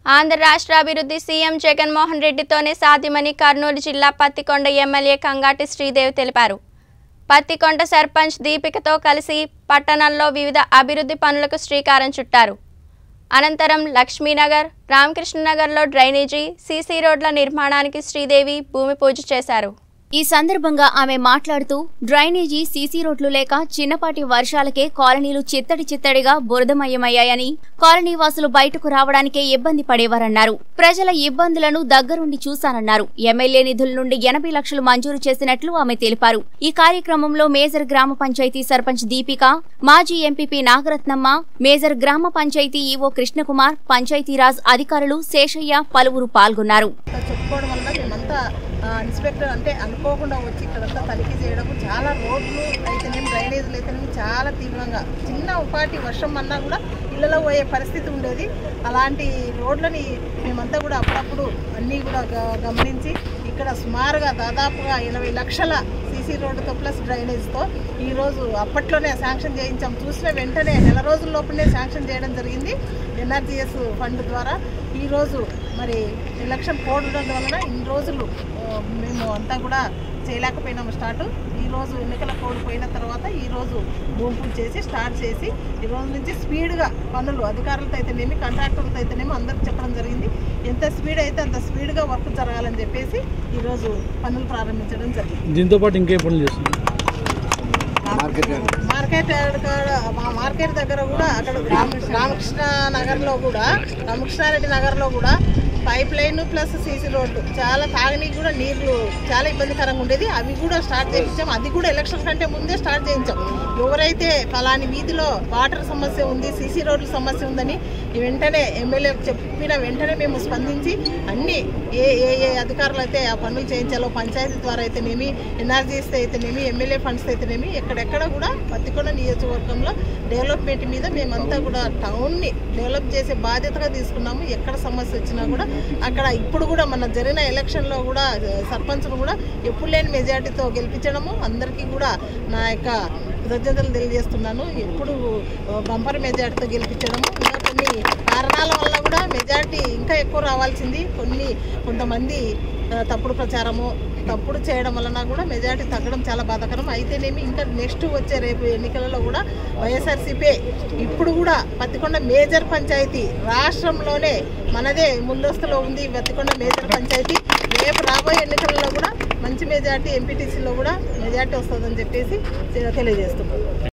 ఆంధ్ర రాష్ట్ర అభివృద్ధి సీఎం జగన్మోహన్ రెడ్డితోనే సాధ్యమని కర్నూలు జిల్లా పత్తికొండ ఎమ్మెల్యే కంగాటి శ్రీదేవి తెలిపారు పత్తికొండ సర్పంచ్ దీపికతో కలిసి పట్టణంలో వివిధ అభివృద్ధి పనులకు శ్రీకారం చుట్టారు అనంతరం లక్ష్మీనగర్ రామకృష్ణనగర్లో డ్రైనేజీ సీసీ రోడ్ల నిర్మాణానికి శ్రీదేవి భూమి పూజ చేశారు ఈ సందర్భంగా ఆమె మాట్లాడుతూ డ్రైనేజీ సీసీ రోడ్లు లేక చిన్నపాటి వర్షాలకే కాలనీలు చిత్తడి చిత్తడిగా బురదమయమయ్యాయని కాలనీ వాసులు బయటకు రావడానికే ఇబ్బంది పడేవారన్నారు ప్రజల ఇబ్బందులను దగ్గరుండి చూశానన్నారు ఎమ్మెల్యే నిధుల నుండి ఎనభై లక్షలు మంజూరు చేసినట్లు ఆమె తెలిపారు ఈ కార్యక్రమంలో మేజర్ గ్రామ పంచాయతీ సర్పంచ్ దీపిక మాజీ ఎంపీపీ నాగరత్నమ్మ మేజర్ గ్రామ పంచాయతీ ఈవో కృష్ణకుమార్ పంచాయతీరాజ్ అధికారులు శేషయ్య పలువురు పాల్గొన్నారు అంతా చెప్పుకోవడం వల్ల మేమంతా ఆ, ఇన్స్పెక్టర్ అంటే అనుకోకుండా వచ్చి ఇక్కడంతా తనిఖీ చేయడం చాలా రోడ్లు అయితేనేమి డ్రైనేజీలు అయితేనేమి చాలా తీవ్రంగా చిన్న ఉపాటి వర్షం అన్నా కూడా ఇళ్లలో పోయే పరిస్థితి ఉండేది అలాంటి రోడ్లని మేమంతా కూడా అప్పుడప్పుడు అన్నీ కూడా గ- గమనించి ఇక్కడ సుమారుగా దాదాపుగా ఎనభై లక్షల సీసీ రోడ్డుతో ప్లస్ డ్రైనేజ్తో ఈరోజు అప్పట్లోనే శాంక్షన్ చేయించాం చూసిన వెంటనే నెల రోజుల లోపలనే శాంక్షన్ చేయడం జరిగింది ఎన్ఆర్జీఎస్ ఫండ్ ద్వారా ఈరోజు మరి ఎలక్షన్ కోడ్ ఉండడం వలన ఇన్ని రోజులు ఆ, మేము అంతా కూడా చేయలేకపోయినాము స్టార్ట్ ఈరోజు ఎన్నికల కోడ్ పోయిన తర్వాత ఈరోజు భూమి పూజ చేసి స్టార్ట్ చేసి ఈ రోజు నుంచి స్పీడ్గా పనులు అధికారులతో అయితేనేమి కాంట్రాక్టర్లతో అయితేనేమి అందరికి చెప్పడం జరిగింది ఎంత స్పీడ్ అయితే అంత స్పీడ్గా వర్క్ జరగాలని చెప్పేసి ఈరోజు పనులు ప్రారంభించడం జరిగింది దీంతో పాటు ఇంకేం పనులు చేస్తున్నారు మార్కెట్ కాడ మా మార్కెట్ దగ్గర కూడా అక్కడ రామ- రామకృష్ణ నగర్లో కూడా రామకృష్ణారెడ్డి నగర్లో కూడా pipe line plus CC road చాలా తాగనీకి కూడా నీళ్లు చాలా ఇబ్బందికరంగా ఉండేది అవి కూడా స్టార్ట్ చేయించాం అది కూడా ఎలక్షన్ కంటే ముందే స్టార్ట్ చేయించాం ఎవరైతే ఫలాని వీధిలో వాటర్ సమస్య ఉంది సీసీ రోడ్ల సమస్య ఉందని వెంటనే ఎమ్మెల్యేలకు చెప్పిన వెంటనే మేము స్పందించి అన్ని ఏ ఏ ఏ అధికారులు అయితే ఆ పనులు చేయించాలో పంచాయతీ ద్వారా అయితేనేమి ఎన్ఆర్జీస్ అయితేనేమి ఎమ్మెల్యే ఫండ్స్ అయితేనేమి ఎక్కడెక్కడ కూడా పత్తికొండ నియోజకవర్గంలో డెవలప్మెంట్ మీద మేమంతా కూడా టౌన్ని డెవలప్ చేసే బాధ్యతగా తీసుకున్నాము ఎక్కడ సమస్య వచ్చినా కూడా అక్కడ ఇప్పుడు కూడా మన జరిగిన ఎలక్షన్లో కూడా సర్పంచ్ను కూడా ఎప్పుడు లేని మెజార్టీతో గెలిపించడము అందరికీ కూడా నా యొక్క కృతజ్ఞతలు తెలియజేస్తున్నాను ఎప్పుడు బంపర్ మెజార్టీతో గెలిపించడము ఇంకా కొన్ని కారణాల వల్ల కూడా మెజార్టీ ఇంకా ఎక్కువ రావాల్సింది కొన్ని కొంతమంది ఆ, తప్పుడు ప్రచారము తప్పుడు చేయడం వలన కూడా మెజార్టీ తగ్గడం చాలా బాధాకరం అయితేనేమి ఇంకా నెక్స్ట్ వచ్చే రేపు ఎన్నికలలో కూడా వైఎస్ఆర్సీపీ ఇప్పుడు కూడా పత్తికొండ మేజర్ పంచాయతీ రాష్ట్రంలోనే మనదే ముందస్తులో ఉంది పత్తికొండ మేజర్ పంచాయతీ రేపు రాబోయే ఎన్నికలలో కూడా మంచి మెజార్టీ ఎంపీటీసీలో కూడా మెజార్టీ వస్తుందని చెప్పేసి తెలియజేస్తున్నాం